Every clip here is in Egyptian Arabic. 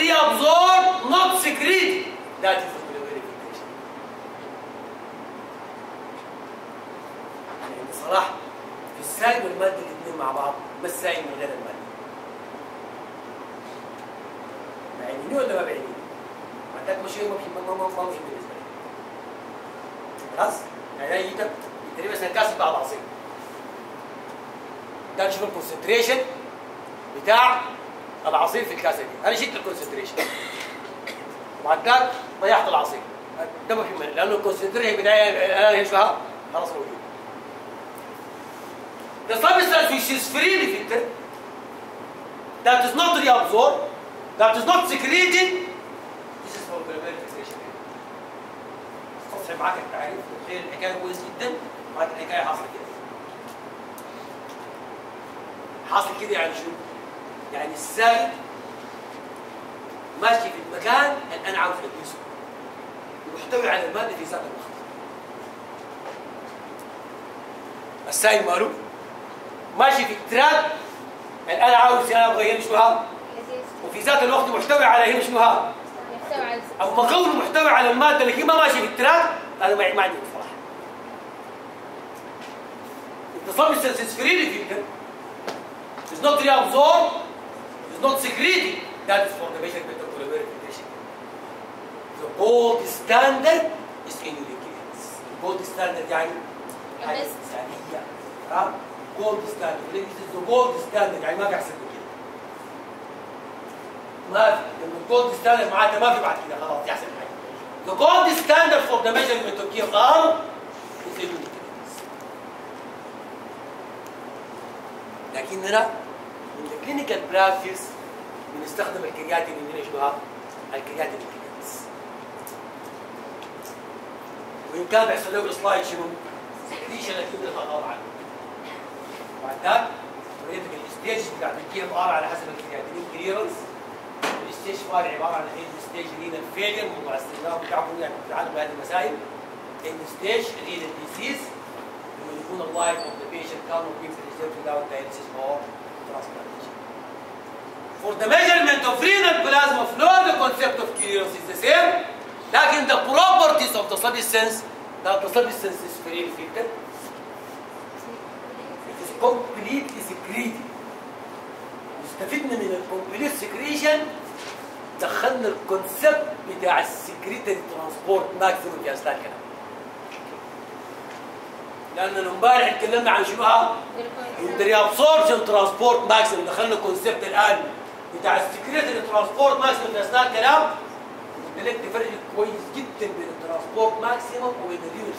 reabsorbed not secreted that is the glomerular filtration يعني بصراحة في السائل والمادة الاثنين مع بعض ما السائل من غير المادة بعينيني ولا ما بعينيني؟ ما عندك مش ما ما ما ما مش بالنسبة لي خلاص؟ يعني أنا جيتك قلت لي مثلا كاسة بعض عصير ده نشوف الكونسنتريشن بتاع العصير في الكاسه دي انا شلت الكونسنتريشن وبعد ذاك ضيعت العصير ده ما في مانع لانه الكونسنتريشن بتاعي الان يشبه خلاص موجود The substance which is freely filtered that is not reabsorbed that is not secreted this is for glomerular filtration استصحب معاك التعريف تخيل الحكايه كويس جدا بعد الحكايه حصل كده حاصل كده يعني شو؟ يعني السائل ماشي في المكان اللي انا عاوز ادرسه ومحتوي على الماده في ذات الوقت السائل ماله ماشي في التراك اللي انا عاوز انا ابغى هنا شنو ها وفي ذات الوقت محتوي على هنا شنو ها يحتوي على او ما كونه محتوي على الماده اللي هي ما ماشي في التراك هذا ما ما عندي صراحه The substance is freely filtered is not reabsorbed is not secreted that is for the measurement of glomerular filtration the gold standard is inulin clearance gold standard يعني حاجه البست. انسانيه ها gold standard this is the gold standard يعني ما في احسن من كده ما في لما الجولد ستاندرد معناتها ما في بعد كده خلاص دي احسن حاجه The gold standard for the measurement of KFR is the unit لكننا من الكلينيكال براكتس بنستخدم الكرياتين اللي شنو الكرياتين الكلينكس وان كان بيحصل له سلايد شنو؟ سكريشن اكيد الخطر عنه بعد ذاك وريتك الستيج بتاعت الكي ام ار على حسب الكرياتين كليرنس الستيج فار عباره عن ايه ستيج رينال فيلير موضوع الاستخدام بتاعكم يعني بتتعلم بهذه المسائل ان ستيج رينال ديزيز لما يكون اللايف اوف ذا بيشنت كان بي preserved without dialysis or transplantation. For the measurement of renal plasma flow, the concept of clearance is the same. لكن the properties of the substance that the substance is very filtered it is completely secreted استفدنا من الكومبليت سكريشن دخلنا الكونسبت بتاع السكريتري ترانسبورت ماكسيموم في اثناء الكلام لاننا امبارح اتكلمنا عن شنو ها؟ الدري ابسوربشن ترانسبورت ماكسيموم دخلنا الكونسبت الان بتاع السكريتري ترانسبورت ماكسيموم في اثناء الكلام قلت لك تفرق كويس جدا بين الترانسبورت ماكسيموم وبين الرينال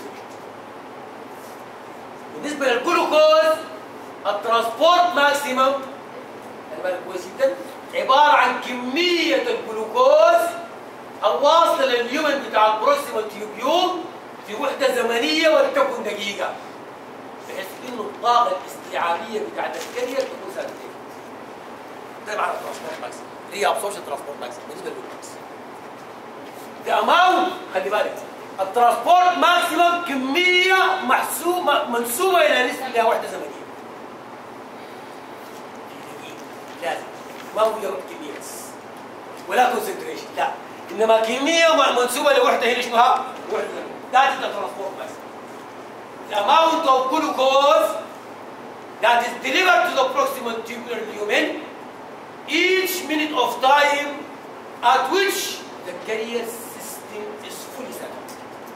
بالنسبه للجلوكوز الترانسبورت ماكسيموم خلي بالك كويس جدا عباره عن كميه الجلوكوز الواصله لليومن بتاع البروكسيمال تيوبيول في وحده زمنيه ولتكن دقيقه بحيث انه الطاقه الاستيعابيه بتاعت الكريه تكون ثابته ده معنى الترانسبورت ماكسيموم ري ابسوربشن ترانسبورت ماكسيموم بالنسبه للجلوكوز ده اماونت خلي بالك الترانسبورت ماكسيموم كميه محسوبه منسوبه الى نسبه الى وحده زمنيه لازم ما هو يرد كميه بس ولا كونسنتريشن لا انما كميه منسوبه لوحده هنا شنو ها؟ وحده ذات الترانسبورت بس the amount of glucose that is delivered to the proximal tubular lumen each minute of time at which the carrier system is fully saturated.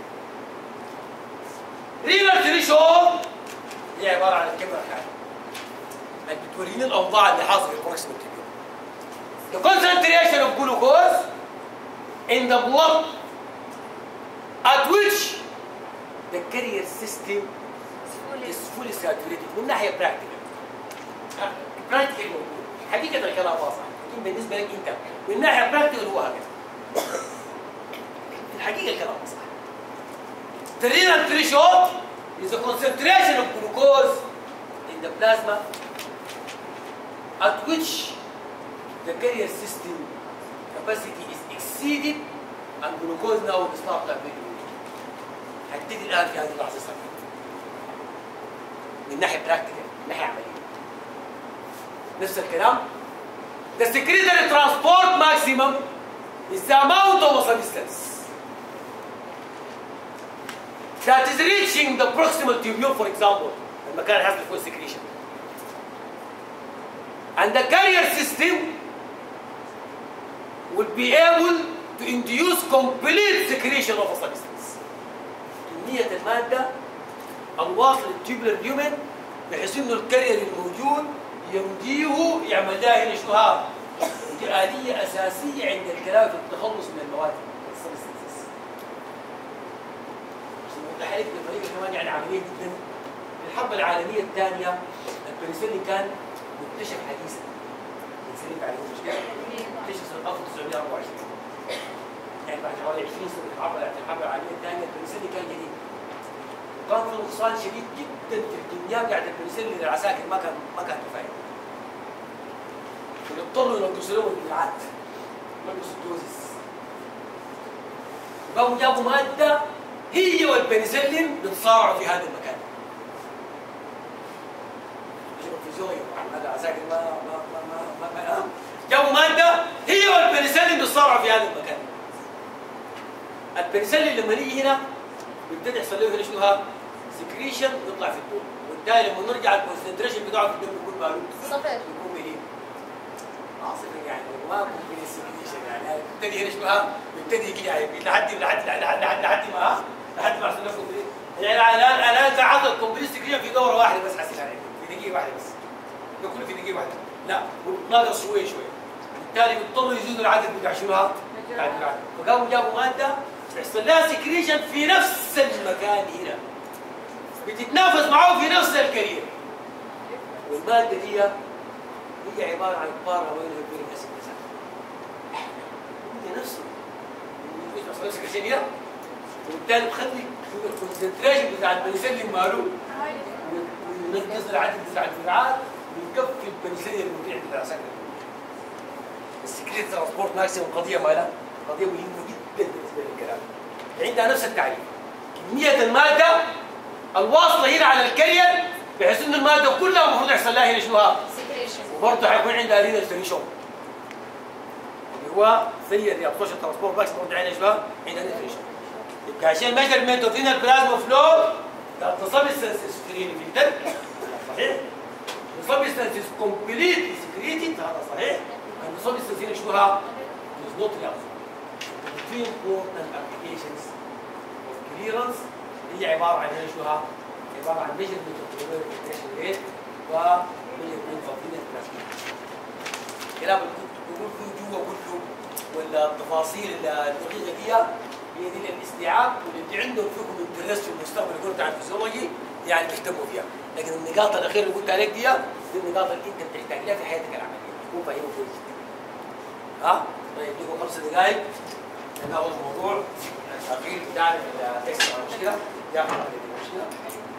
renal threshold هي عباره عن الكاميرا الحاليه اللي بتوريني الاوضاع اللي حاصله في البروكسيمال تيبيول The concentration of glucose in the blood at which the carrier system is fully saturated من ناحيه براكتيكال براكتيكال موجود حقيقه الكلام واضح لكن بالنسبه لك انت من ناحيه براكتيكال هو هكذا في الحقيقه الكلام واضح The renal threshold is the concentration of glucose in the plasma at which the carrier system capacity is exceeded and glucose now will start available. هبتدي الان في هذه اللحظه صار من ناحيه براكتيكال من ناحيه عمليه نفس الكلام the secretory transport maximum is the amount of a substance that is reaching the proximal tubule, for example, المكان اللي حصل فيه secretion. And the carrier system will be able to induce complete secretion of a substance. كمية المادة الواصل للتوبولار اليومن بحيث انه الكارير الموجود يمديه يعمل لها هنا شنو ها؟ دي آلية أساسية عند الكلام في التخلص من المواد السبستنسز. عشان اوضح لك بطريقة كمان يعني عملية جدا في الحرب العالمية الثانية البنسلين كان مكتشف حديثا. البنسلين تعرفون مش كده؟ اكتشف سنة 1924 يعني بعد حوالي 20 سنة في الحرب الحرب العالمية الثانية البنسلين كان جديد. وكان في نقصان شديد جدا في الكيمياء بتاعت البنسلين للعساكر ما كان ما كان كفاية. ويضطروا ينقصوا لهم الجرعات نقص الدوزس. قاموا جابوا مادة هي والبنسلين بتصارعوا في هذا المكان. يجيبوا فيزيولوجي هذا عساكر ما ما ما ما, ما, ما. جابوا مادة هي والبنسلين بتصارعوا في هذا المكان. البنسلين لما يجي هنا بيبتدي يحصل له هنا شنو ها؟ سكريشن ويطلع في الدم وبالتالي لما نرجع الكونسنتريشن بتاعه في الدم بيكون معلوم صفر بيكون مليون عاصفة يعني ما ممكن السكريشن يعني بيبتدي هنا شنو ها؟ بيبتدي يجي يعني لحد لحد لحد لحد لحد ما ها؟ لحد ما يحصل له كومبليت يعني الان الان انت عندك كومبليت سكريشن في دوره واحده بس حسيت عليه في دقيقه واحده بس ده كله في دقيقه واحده لا ناقص شويه شويه بالتالي بيضطروا يزيدوا العدد بتاع شنو ها؟ بتاع الجرعات. فقاموا جابوا ماده يحصل لها سكريشن في نفس المكان هنا بتتنافس معاه في نفس الكارير والماده دي هي عباره عن بارا وين البيريك اسيد هي نفسه بيحصل نفس الشيء هنا وبالتالي بخلي الكونسنتريشن بتاع البنسلين معلوم وينقص العدد بتاع الجرعات ويكفي البنسلين المبيع بتاع العساكر السكريت ترانسبورت ماكسيموم قضيه مالها قضيه مهمه جدا بالنسبه للكلام عندها نفس التعريف كميه الماده الواصله هنا على الكارير بحيث ان الماده كلها المفروض يحصل لها هنا شنو ها؟ سكريشن وبرضه حيكون عندها رينا الفريشون اللي هو زي الريابسوشن ترانسبورت باكس برضه عندها شنو؟ عندها الفريشون يبقى عشان ميجرمنت اوف رينال بلازما فلو ده سبستنسز فري فلتر صحيح؟ سبستنسز كومبليتلي سكريتد هذا صحيح؟ and the substance هنا شنو ها؟ is not reactive. The three important applications of clearance هي عبارة عن هنا شنو ها؟ عبارة عن measurement of the filtration rate و measurement of the plastic. الكلام اللي كنت بقول فيه جوا كله ولا التفاصيل الدقيقة دي هي دي الاستيعاب واللي عندهم فيكم انترست في المستقبل يكونوا بتاع الفيزيولوجي يعني بيهتموا فيها لكن النقاط الأخيرة اللي قلت عليك دي دي النقاط اللي أنت بتحتاج لها في حياتك العملية تكون فاهمها كويس ها طيب اديكم خمس دقائق ناخذ الموضوع الاخير بتاع التكست مشكله يا مشكله